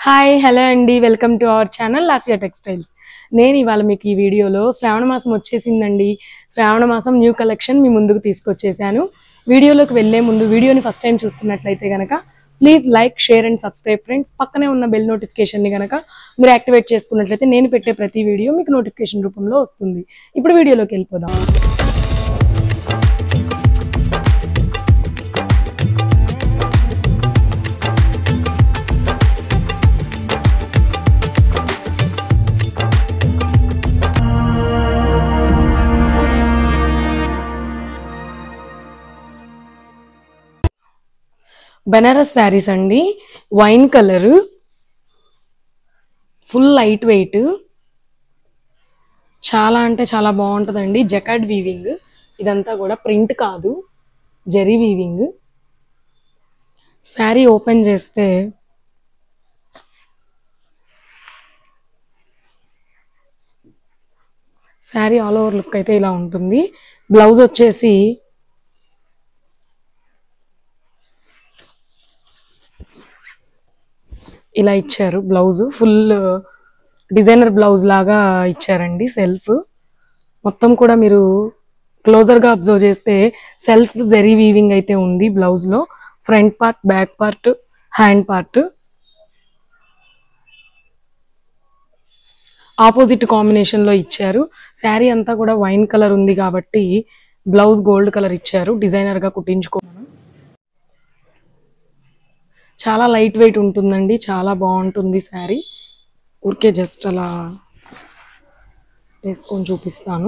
hi hello అండి welcome to our channel Lasiya textiles నేను ఇవాళ మీకు ఈ వీడియోలో శ్రావణ మాసం వచ్చేసిందండి శ్రావణ మాసం న్యూ కలెక్షన్ మీ ముందుకు తీసుకొచ్చేసాను వీడియోలోకి వెళ్ళే ముందు వీడియోని ఫస్ట్ టైం చూస్తున్నట్లయితే కనుక please like share and subscribe friends పక్కనే ఉన్న బెల్ నోటిఫికేషన్ని కనుక మీరు యాక్టివేట్ చేసుకున్నట్లయితే నేను పెట్టే ప్రతి వీడియో మీకు నోటిఫికేషన్ రూపంలో వస్తుంది ఇప్పుడు వీడియోలోకి వెళ్ళిపోదాం బెనారస్ శారీస్ అండి wine colour full light weight చాలా అంటే చాలా బాగుంటుందండి జకాడ్ వీవింగ్ ఇదంతా కూడా ప్రింట్ కాదు జరీ వీవింగ్ శారీ ఓపెన్ చేస్తే శారీ ఆల్ ఓవర్ లుక్ అయితే ఇలా ఉంటుంది బ్లౌజ్ వచ్చేసి ఇలా ఇచ్చారు బ్లౌజ్ ఫుల్ డిజైనర్ బ్లౌజ్ లాగా ఇచ్చారండి సెల్ఫ్ మొత్తం కూడా మీరు క్లోజర్ గా అబ్జర్వ్ చేస్తే సెల్ఫ్ జెరీ వీవింగ్ అయితే ఉంది బ్లౌజ్ లో front part back part hand part opposite combination లో ఇచ్చారు శారీ అంతా కూడా వైన్ కలర్ ఉంది కాబట్టి బ్లౌజ్ గోల్డ్ కలర్ ఇచ్చారు డిజైనర్ గా కుట్టించుకోమను చాలా లైట్ వెయిట్ ఉంటుందండి చాలా బాగుంటుంది శారీ ఊరికే జస్ట్ అలా వేసుకొని చూపిస్తాను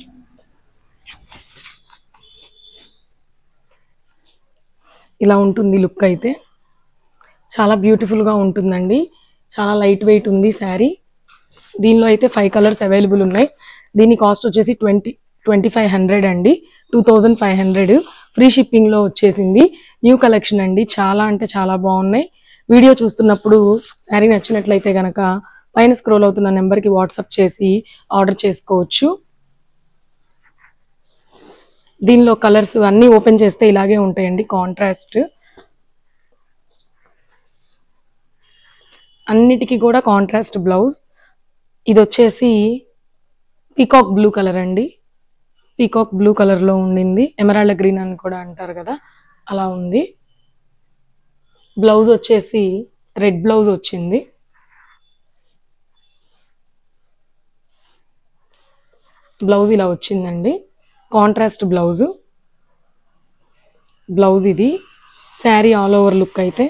ఇలా ఉంటుంది లుక్ అయితే చాలా బ్యూటిఫుల్గా ఉంటుందండి చాలా లైట్ వెయిట్ ఉంది శారీ దీనిలో అయితే ఫైవ్ కలర్స్ అవైలబుల్ ఉన్నాయి దీని కాస్ట్ వచ్చేసి ట్వంటీ ట్వంటీ ఫైవ్ హండ్రెడ్ అండి two thousand five hundred free షిప్పింగ్లో వచ్చేసింది న్యూ కలెక్షన్ అండి చాలా అంటే చాలా బాగున్నాయి వీడియో చూస్తున్నప్పుడు శారీ నచ్చినట్లయితే కనుక పైన స్క్రోల్ అవుతున్న నెంబర్కి వాట్సాప్ చేసి ఆర్డర్ చేసుకోవచ్చు దీనిలో కలర్స్ అన్నీ ఓపెన్ చేస్తే ఇలాగే ఉంటాయండి కాంట్రాస్ట్ అన్నిటికీ కూడా కాంట్రాస్ట్ బ్లౌజ్ ఇది వచ్చేసి పీకాక్ బ్లూ కలర్ అండి పీకాక్ బ్లూ కలర్లో ఉండింది ఎమరాల్డ్ గ్రీన్ అని కూడా అంటారు కదా అలా ఉంది బ్లౌజ్ వచ్చేసి రెడ్ బ్లౌజ్ వచ్చింది బ్లౌజ్ ఇలా వచ్చిందండి కాంట్రాస్ట్ బ్లౌజు బ్లౌజ్ ఇది శారీ ఆల్ ఓవర్ లుక్ అయితే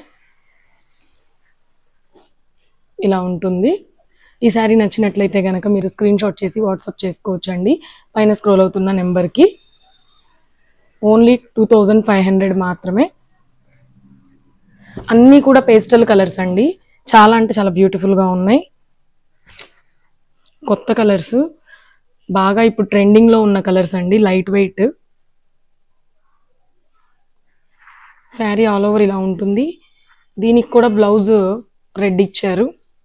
ఇలా ఉంటుంది ఈ శారీ నచ్చినట్లయితే కనుక మీరు స్క్రీన్ షాట్ చేసి వాట్సాప్ చేసుకోవచ్చు అండి పైన స్క్రోల్ అవుతున్న నెంబర్కి only two thousand five hundred మాత్రమే అన్నీ కూడా పేస్టల్ కలర్స్ అండి చాలా అంటే చాలా బ్యూటిఫుల్గా ఉన్నాయి కొత్త కలర్స్ బాగా ఇప్పుడు ట్రెండింగ్లో ఉన్న కలర్స్ అండి light weight sari all over ఇలా ఉంటుంది దీనికి కూడా బ్లౌజ్ రెడ్ ఇచ్చారు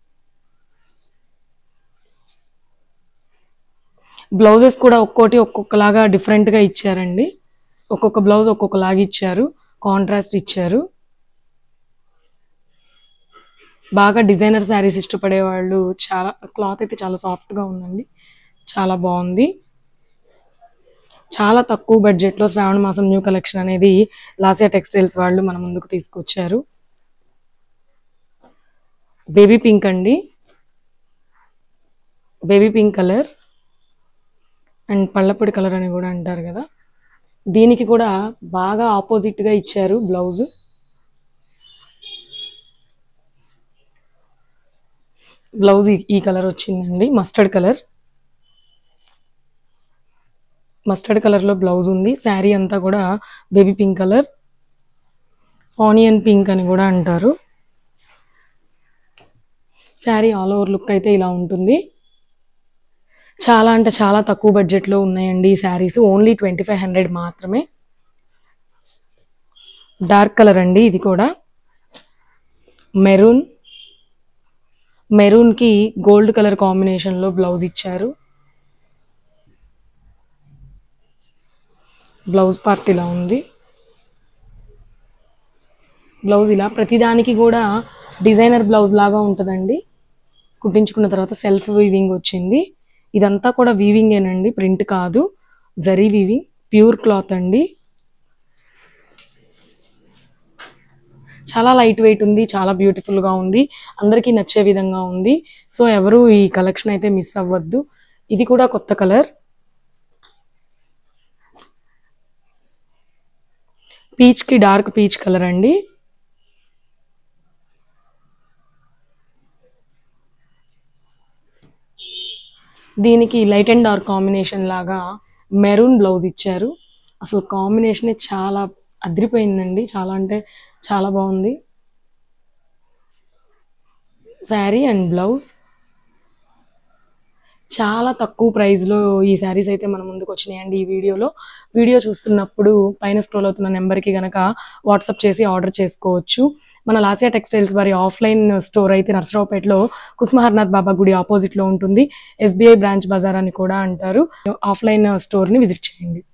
బ్లౌజెస్ కూడా ఒక్కోటి ఒక్కొక్కలాగా డిఫరెంట్గా ఇచ్చారండి ఒక్కొక్క బ్లౌజ్ ఒక్కొక్కలాగా ఇచ్చారు కాంట్రాస్ట్ ఇచ్చారు బాగా డిజైనర్ శారీస్ ఇష్టపడే వాళ్ళు చాలా క్లాత్ అయితే చాలా సాఫ్ట్గా ఉందండి చాలా బాగుంది చాలా తక్కువ బడ్జెట్లో శ్రావణ మాసం న్యూ కలెక్షన్ అనేది లాసియా టెక్స్టైల్స్ వాళ్ళు మన ముందుకు తీసుకొచ్చారు బేబీ పింక్ అండి బేబీ పింక్ కలర్ అండ్ పళ్ళపొడి కలర్ అని కూడా అంటారు కదా దీనికి కూడా బాగా ఆపోజిట్గా ఇచ్చారు బ్లౌజ్ బ్లౌజ్ ఈ కలర్ వచ్చిందండి మస్టర్డ్ కలర్ మస్టర్డ్ కలర్లో బ్లౌజ్ ఉంది శారీ అంతా కూడా baby pink colour onion pink అని కూడా అంటారు శారీ ఆల్ ఓవర్ లుక్ అయితే ఇలా ఉంటుంది చాలా అంటే చాలా తక్కువ బడ్జెట్లో ఉన్నాయండి ఈ saris only twenty five hundred మాత్రమే డార్క్ కలర్ అండి ఇది కూడా మెరూన్ మెరూన్కి గోల్డ్ కలర్ కాంబినేషన్లో బ్లౌజ్ ఇచ్చారు బ్లౌజ్ పార్ట్ ఇలా ఉంది బ్లౌజ్ ఇలా ప్రతిదానికి కూడా డిజైనర్ బ్లౌజ్ లాగా ఉంటుందండి కుట్టించుకున్న తర్వాత సెల్ఫ్ వీవింగ్ వచ్చింది ఇదంతా కూడా వీవింగేనండి ప్రింట్ కాదు జరీ వీవింగ్ ప్యూర్ క్లాత్ అండి చాలా లైట్ వెయిట్ ఉంది చాలా beautiful గా ఉంది అందరికీ నచ్చే విధంగా ఉంది సో ఎవరు ఈ కలెక్షన్ అయితే మిస్ అవ్వద్దు ఇది కూడా కొత్త కలర్ పీచ్ కి డార్క్ పీచ్ కలర్ అండి దీనికి లైట్ అండ్ డార్క్ కాంబినేషన్ లాగా మెరూన్ బ్లౌజ్ ఇచ్చారు అసలు కాంబినేషనే చాలా అదిరిపోయిందండి చాలా అంటే చాలా బాగుంది శారీ అండ్ బ్లౌజ్ చాలా తక్కువ ప్రైస్లో ఈ శారీస్ అయితే మన ముందుకు వచ్చినాయండి ఈ వీడియోలో వీడియో చూస్తున్నప్పుడు పైన స్క్రోల్ అవుతున్న నెంబర్కి గనక వాట్సాప్ చేసి ఆర్డర్ చేసుకోవచ్చు మన లాసియా టెక్స్టైల్స్ వారి ఆఫ్లైన్ స్టోర్ అయితే నర్సరావుపేటలో కుస్మహర్నాథ్ బాబా గుడి ఆపోజిట్లో ఉంటుంది ఎస్బీఐ బ్రాంచ్ బజార్ అని కూడా అంటారు ఆఫ్లైన్ స్టోర్ని విజిట్ చేయండి